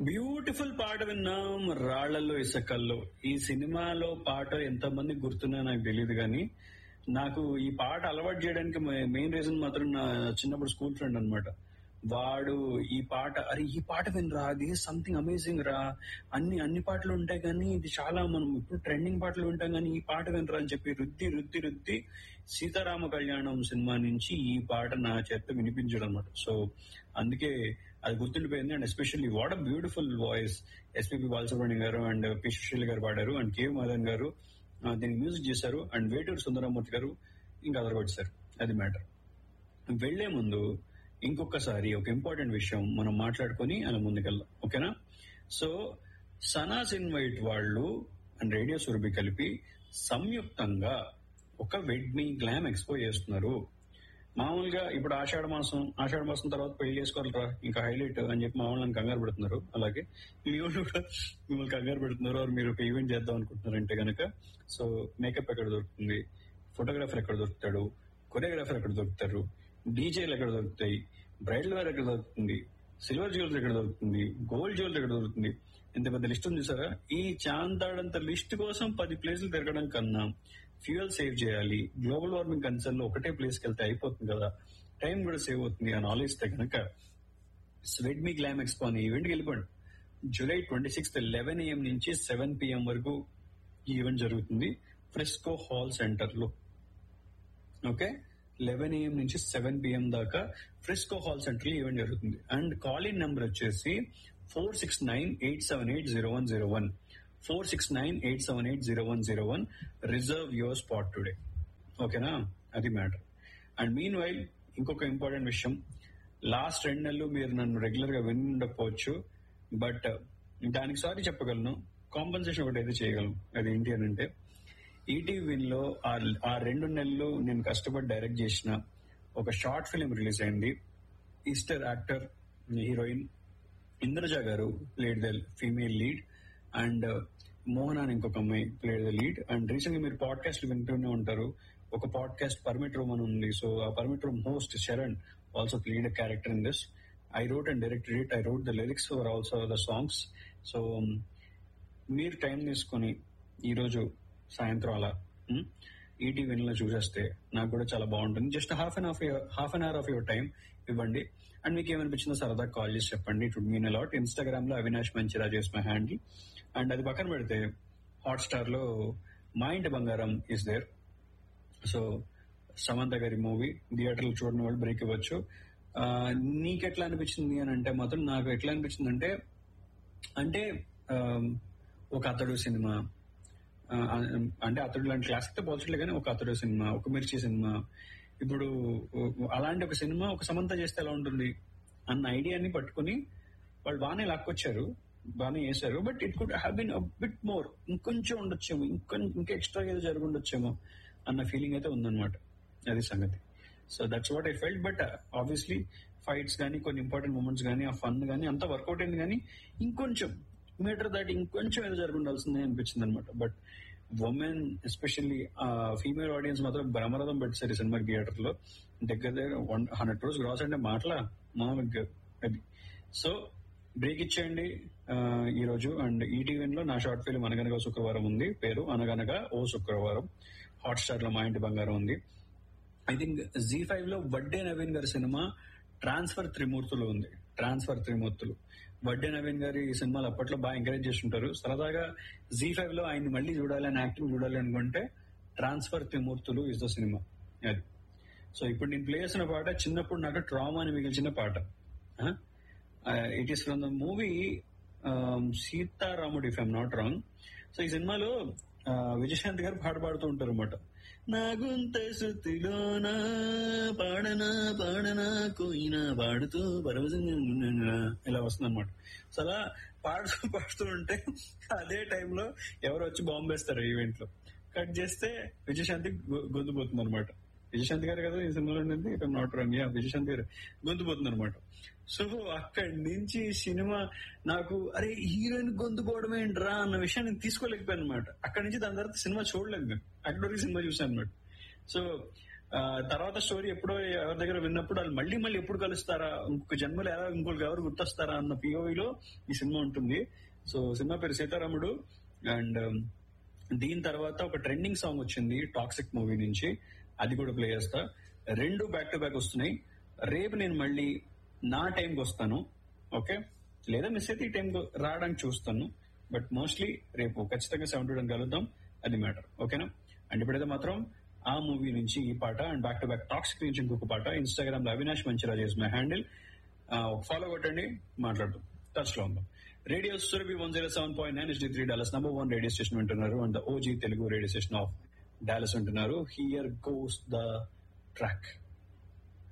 beautiful పాట విన్నాం రాళ్లలో ఇసకల్లో ఈ సినిమాలో పాట ఎంతమంది గుర్తున్నా నాకు తెలియదు కానీ నాకు ఈ పాట అలవాటు చేయడానికి మెయిన్ రీజన్ మాత్రం నా చిన్నప్పుడు స్కూల్ ఫ్రెండ్ అన్నమాట వాడు ఈ పాట అరే ఈ పాట వినరా అది సంథింగ్ అమేజింగ్ రా అన్ని అన్ని పాటలు ఉంటాయి కానీ ఇది చాలా మనం ఇప్పుడు ట్రెండింగ్ పాటలు వింటాం కానీ ఈ పాట వినరా అని చెప్పి రుద్ది రుద్ది రుద్ది సీతారామ కళ్యాణం సినిమా నుంచి ఈ పాట నా చేత వినిపించడం అనమాట సో అందుకే అది గుర్తుండిపోయింది and especially what a beautiful voice S P B Balasubrahmanyam garu and P Sushil గారు పాడారు అండ్ కే మదన్ గారు ఆ, దీనికి మ్యూజిక్ చేశారు అండ్ వేటూరు సుందరమూర్తి గారు ఇంకా అదరగొట్టారు అది మ్యాటర్ వెళ్లే ముందు ఇంకొకసారి ఒక ఇంపార్టెంట్ విషయం మనం మాట్లాడుకొని అలా ముందుకెళ్దాం ఓకేనా సో సనాస్ ఇన్వైట్ వాళ్ళు అండ్ రేడియో సురభి కలిపి సంయుక్తంగా ఒక వెడ్మీ గ్లామ్ ఎక్స్పో చేస్తున్నారు మామూలుగా ఇప్పుడు ఆషాఢ మాసం ఆషాఢ మాసం తర్వాత పెళ్లి చేసుకోవాలరా ఇంకా హైలైట్ అని చెప్పి మా వాళ్ళని కంగారు పెడుతున్నారు అలాగే మీ వాళ్ళు కూడా మిమ్మల్ని కంగారు పెడుతున్నారు or మీరు ఒక ఈవెంట్ చేద్దాం అనుకుంటున్నారంటే గనక సో మేకప్ ఎక్కడ దొరుకుతుంది ఫోటోగ్రాఫర్ ఎక్కడ దొరుకుతాడు కొరియోగ్రాఫర్ ఎక్కడ దొరుకుతారు డీజేలు ఎక్కడ దొరుకుతాయి బ్రైడల్ వేర్ ఎక్కడ దొరుకుతుంది సిల్వర్ జ్యువెలరీ ఎక్కడ దొరుకుతుంది గోల్డ్ జ్యువెలరీ ఎక్కడ దొరుకుతుంది ఇంత పెద్ద లిస్ట్ ఉంది చూసారా ఈ చాంతాడంత లిస్ట్ కోసం పది ప్లేసులు తిరగడం కన్నా ఫ్యూయల్ సేవ్ చేయాలి గ్లోబల్ వార్మింగ్ కన్సర్న్ లో ఒకటే ప్లేస్కి వెళ్తే అయిపోతుంది కదా టైం కూడా సేవ్ అవుతుంది అని ఆలోచిస్తే కనుక స్వెడ్ మీ గ్లామ్ ఎక్స్పో అనే ఈవెంట్కి వెళ్ళిపోండి July twenty sixth eleven A M నుంచి సెవెన్ పిఎం వరకు ఈ ఈవెంట్ జరుగుతుంది ఫ్రెస్కో హాల్ సెంటర్ లో ఓకే లెవెన్ ఏఎం నుంచి సెవెన్ పిఎం దాకా ఫ్రిస్కో హాల్ సెంటర్ లో ఈవెంట్ జరుగుతుంది అండ్ కాల్ ఇన్ నెంబర్ వచ్చేసి four six nine eight seven eight zero one zero one four six nine eight seven eight zero one zero one reserve your spot today ఓకేనా అది matter and meanwhile ఇంకొక important విషయం last రెండు నెలలు మీరు నన్ను regular గా విని ఉండకపోవచ్చు బట్ దానికి సారీ చెప్పగలను కాంపన్సేషన్ ఒకటి అయితే చేయగలను అది ఏంటి అని అంటే ఈటీవీ విన్ లో ఆ- ఆ రెండు నెలలు నేను కష్టపడి డైరెక్ట్ చేసిన ఒక షార్ట్ ఫిలిం రిలీజ్ అయింది ఈస్టర్ actor heroine Indraja garu played the female lead and Mohan అని ఇంకొక అమ్మాయి played the lead and recent గా మీరు పాడ్కాస్ట్ వింటూనే ఉంటారు ఒక పాడ్కాస్ట్ పర్మిట్ రూమ్ అని ఉంది సో ఆ permit room host Sharan also played a character in this I wrote and directed it I wrote the lyrics for also the songs so మీరు time తీసుకొని ఈరోజు సాయంత్రం అలా ఈటీవీ లో చూసేస్తే నాకు కూడా చాలా బాగుంటుంది just half an half half an hour of your time ఇవ్వండి అండ్ మీకు ఏమనిపించిందో సరదా కాల్ చేసి చెప్పండి it would mean a lot Instagram లో అవినాష్ మంచిరా చేసి మై హ్యాండిల్ అండ్ అది పక్కన పెడితే హాట్స్టార్ లో మా ఇంటి బంగారం ఇస్ దేర్ సో సమంత గారి మూవీ థియేటర్లు చూడని వాళ్ళు బ్రేక్ ఇవ్వచ్చు ఆ, నీకెట్లా అనిపించింది అని అంటే మాత్రం నాకు ఎట్లా అనిపించింది అంటే అంటే ఆ, ఒక అతడు సినిమా ఆ, అంటే అతడు లాంటి క్లాసిక్ తో పోల్చట్లే కానీ ఒక అతడు సినిమా ఒక మిర్చి సినిమా ఇప్పుడు అలాంటి ఒక సినిమా ఒక సమంత చేస్తే ఎలా ఉంటుంది అన్న ఐడియాని పట్టుకుని వాళ్ళు బాగానే లాక్కొచ్చారు బాగానే చేశారు but it could have been bit more ఇంకొంచెం ఉండొచ్చేమో ఇంకొంచెం ఇంకా ఎక్స్ట్రా ఏదో జరిగి ఉండొచ్చేమో అన్న ఫీలింగ్ అయితే ఉందన్నమాట అది సంగతి so that's what I felt but obviously fights కానీ కొన్ని ఇంపార్టెంట్ మూమెంట్స్ కానీ ఆ ఫన్ కానీ అంతా వర్కౌట్ అయింది కానీ ఇంకొంచెం మీటర్ దాటి ఇంకొంచెం ఏదో జరిగి ఉండాల్సిందే అనిపించింది అనమాట but women especially female audience మాత్రం బ్రహ్మరథం పెట్టారు ఈ సినిమా థియేటర్ లో దగ్గర దగ్గర వన్ హండ్రెడ్ క్రోర్స్ గ్రాస్ అంటే మాటలా మామూలుగా అది సో బ్రేక్ ఇచ్చేయండి ఆ, ఈ రోజు అండ్ ఈటీవీ లో నా షార్ట్ ఫిల్మ్ అనగనగా శుక్రవారం ఉంది పేరు అనగనగా ఓ శుక్రవారం హాట్ స్టార్ లో మా ఇంటి బంగారం ఉంది ఐ థింక్ జీ ఫైవ్ లో వడ్డే నవీన్ గారి సినిమా ట్రాన్స్ఫర్ త్రిమూర్తులు ఉంది ట్రాన్స్ఫర్ త్రిమూర్తులు వడ్డే నవీన్ గారి ఈ సినిమాలు అప్పట్లో బాగా ఎంకరేజ్ చేస్తుంటారు సరదాగా జీ ఫైవ్ లో ఆయన మళ్ళీ చూడాలి ఆయన యాక్టింగ్ చూడాలి అనుకుంటే ట్రాన్స్ఫర్ త్రిమూర్తులు ఇస్ ద సినిమా అది సో ఇప్పుడు నేను ప్లే చేసిన పాట చిన్నప్పుడు నాకు ట్రామా అని మిగిల్చిన పాట it is from the movie Seetharamudu if I'm not wrong so ఈ సినిమాలో ఆ, విజయశాంతి గారు పాట పాడుతూ ఉంటారు అనమాట నా గుంత శృతిలోన పాడనా పాడనా కోయినా పాడుతూ పరవశంగా ఇలా వస్తుంది అనమాట సో అలా పాడుతూ పాడుతూ ఉంటే అదే టైంలో ఎవరు వచ్చి బాంబు వేస్తారు ఈవెంట్ లో కట్ చేస్తే విజయశాంతి గొ- గొంతుపోతుంది అనమాట విజయశాంతి గారు కదా ఈ సినిమాలో ఉండింది ఇక నాట్ రాంగ్ యా విజయశాంతి గారు గొంతుపోతుంది అనమాట సో అక్కడి నుంచి సినిమా నాకు అరే హీరోయిన్ గొంతుకోవడం ఏంట్రా అన్న విషయాన్ని నేను తీసుకోలేకపోయాను అనమాట అక్కడి నుంచి దాని తర్వాత సినిమా చూడలేదు నేను అక్కడి వరకు సినిమా చూసాను అనమాట సో ఆ, తర్వాత స్టోరీ ఎప్పుడో ఎవరి దగ్గర విన్నప్పుడు వాళ్ళు మళ్ళీ మళ్ళీ ఎప్పుడు కలుస్తారా ఇంకొక జన్మలో ఎలా ఇంకొకరికి ఎవరు గుర్తొస్తారా అన్న పిఓవిలో ఈ సినిమా ఉంటుంది సో సినిమా పేరు సీతారాముడు అండ్ దీని తర్వాత ఒక ట్రెండింగ్ సాంగ్ వచ్చింది టాక్సిక్ మూవీ నుంచి అది కూడా ప్లే చేస్తా రెండు బ్యాక్ టు బ్యాక్ వస్తున్నాయి రేపు నేను మళ్ళీ నా టైంకి వస్తాను ఓకే లేదా మిస్ అయితే ఈ టైం రావడానికి చూస్తాను బట్ మోస్ట్లీ రేపు ఖచ్చితంగా సెవెన్ టూ కలుద్దాం అది మ్యాటర్ ఓకేనా అండ్ ఇప్పుడైతే మాత్రం ఆ మూవీ నుంచి ఈ పాట and back to back toxic నుంచి ఇంకొక పాట ఇన్స్టాగ్రామ్ లో అవినాష్ మంచిరా చేసి మై హ్యాండిల్ ఫాలో కొట్టండి మాట్లాడుతూ టచ్ లో ఉందాం radio Surabhi one zero seven point nine three Dallas number one radio station వింటున్నారు and O G Telugu radio station of Dallas ఉంటున్నారు హియర్ గోస్ ద ట్రాక్